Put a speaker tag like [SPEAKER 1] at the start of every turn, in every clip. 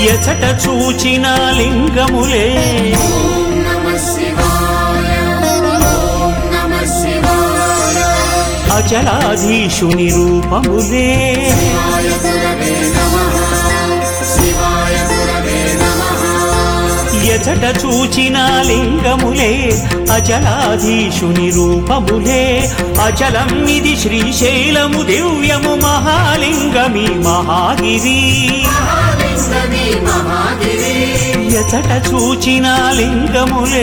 [SPEAKER 1] ఎచట చూచిన లింగములే
[SPEAKER 2] ఓం నమః శివాయ ఓం నమః శివాయ
[SPEAKER 1] అచలాధీశుని రూపములే
[SPEAKER 2] శివాయ గురవే నమః శివాయ గురవే నమః
[SPEAKER 1] ఎచట చూచిన లింగములే అచలాధీశుని రూపములే అచలం ఇది శ్రీశైలము దివ్యము మహాలింగమి మహాగిరి
[SPEAKER 2] మహాలింగమే మహాగిరి
[SPEAKER 1] ఎచట చూచిన లింగములే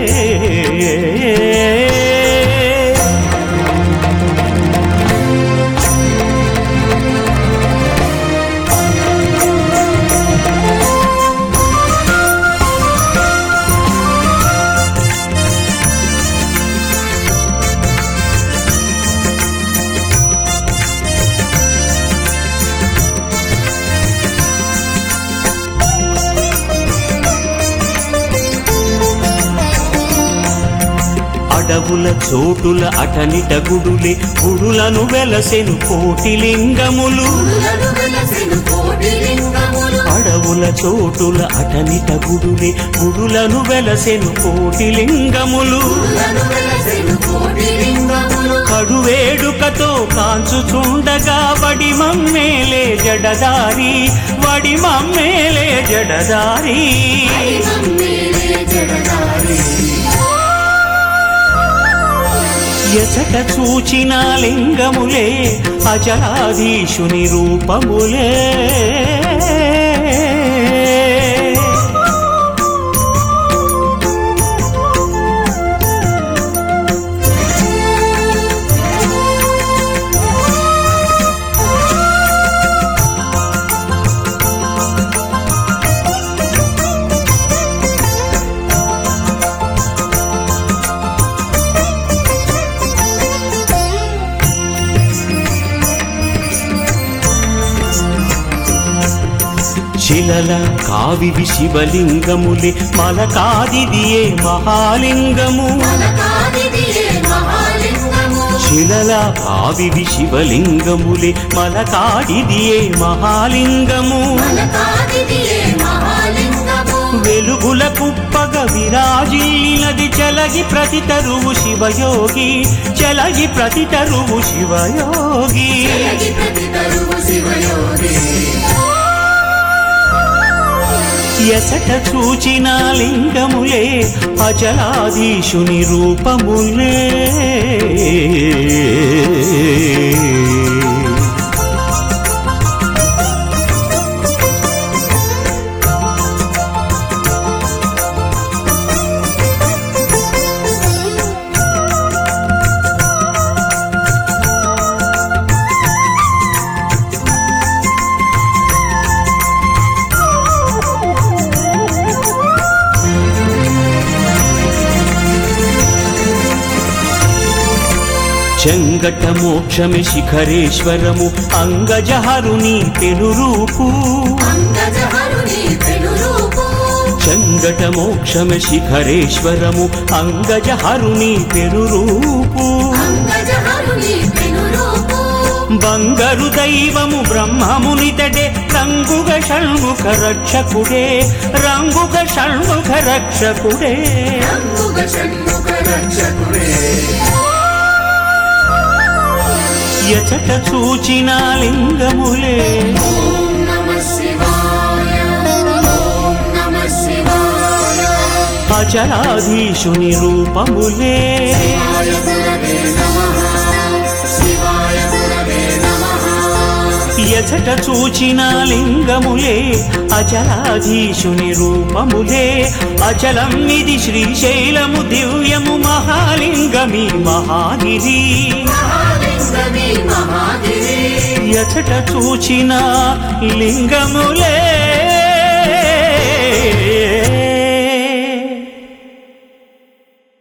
[SPEAKER 1] అడవుల చోటుల అటనిట గుడులే గుడులను వెలసెను కోటి లింగములు
[SPEAKER 2] గురులను వెలసెను కోటి లింగములు
[SPEAKER 1] అడవుల చోటుల అటనిట గుడులే గుడులను వెలసెను కోటి లింగములు
[SPEAKER 2] గురులను వెలసెను కోటి లింగములు
[SPEAKER 1] కడువేడుకతో కాంచుచుండగా వడి మమ్మేలే జడదారి వడి మమ్మేలే జడదారి
[SPEAKER 2] హరి మమ్మేలే జగదారి
[SPEAKER 1] ఎచట చూచిన లింగములే అజలాధీశుని రూపములే శిలల కావివి శివలింగములే మలకాదిదియే మహాలింగము
[SPEAKER 2] మలకాదిదియే మహాలింగము
[SPEAKER 1] శిలల కావివి శివలింగములే మలకాదిదియే మహాలింగము
[SPEAKER 2] మలకాదిదియే మహాలింగము
[SPEAKER 1] వెలుగుల కుప్పగ విరాజిల్లినది చలగి ప్రతి తరువు శివయోగి చలగి ప్రతి తరువు శివయోగి
[SPEAKER 2] జలగి ప్రతి తరువు శివయోగి
[SPEAKER 1] ఎసట చూచిన లింగములే అచలాధీశుని రూపములే చెంగట మోక్షమి శిఖరేశ్వరము అంగజహరుని పెనురూపు
[SPEAKER 2] అంగజహరుని పెనురూపు
[SPEAKER 1] చెంగట మోక్షమి శిఖరేశ్వరము అంగజహరుని పెనురూపు
[SPEAKER 2] అంగజహరుని పెనురూపు
[SPEAKER 1] బంగారు దైవము బ్రహ్మమునితడే రంగుగ షణ్ముఖ రక్షకుడే రంగుగ షణ్ముఖ రక్షకుడే
[SPEAKER 2] రంగుగ షణ్ముఖ రక్షకుడే
[SPEAKER 1] ఎచట చూచిన లింగములే
[SPEAKER 2] ఓం నమః శివాయ ఓం నమః శివాయ
[SPEAKER 1] అచలాధీశుని రూపములే
[SPEAKER 2] శివాయ గురవే నమః శివాయ గురవే నమః
[SPEAKER 1] ఎచట చూచిన లింగములే అచలాధీశుని రూపములే అచలం ఇది శ్రీశైలము దివ్యము మహాలింగమి మహాగిరి
[SPEAKER 2] మహాలింగమే మహాగిరి
[SPEAKER 1] ఎచట చూచిన లింగములే